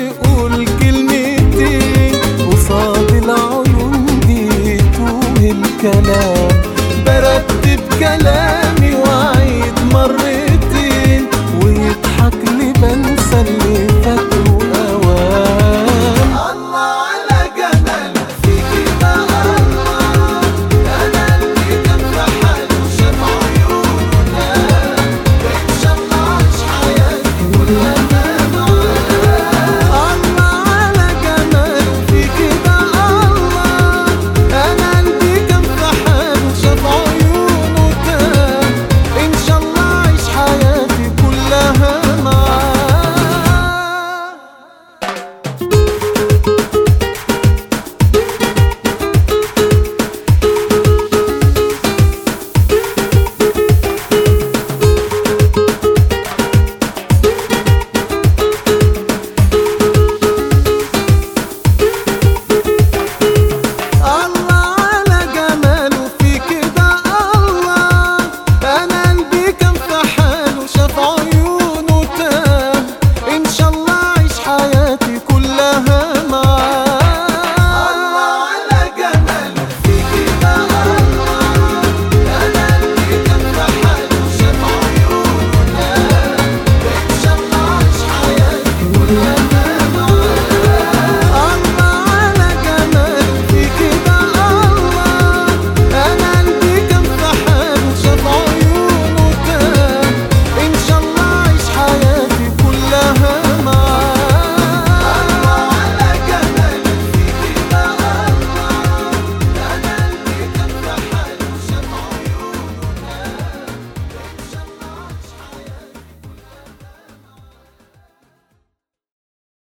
يقول كلمتين قصاد العيون دي توه الكلام برتب كلامي وأعيد مرتين ويضحك لي بنسى اللي فاته أوام الله على جمال فيكي بقى الله أنا اللي كان في حاله شاف عيونه إن شاء الله عاش حياتي كلها معاه الله على جمال فيكي بقى الله أنا قلبي كان في حاله شاف عيونه تاه إن شاء الله عايش حياتي كلها معاه الله على جماله في كده الله انا قلبي كان في حاله شاف عيونه تاه ان شاء الله اعيش حياتي كلها معاه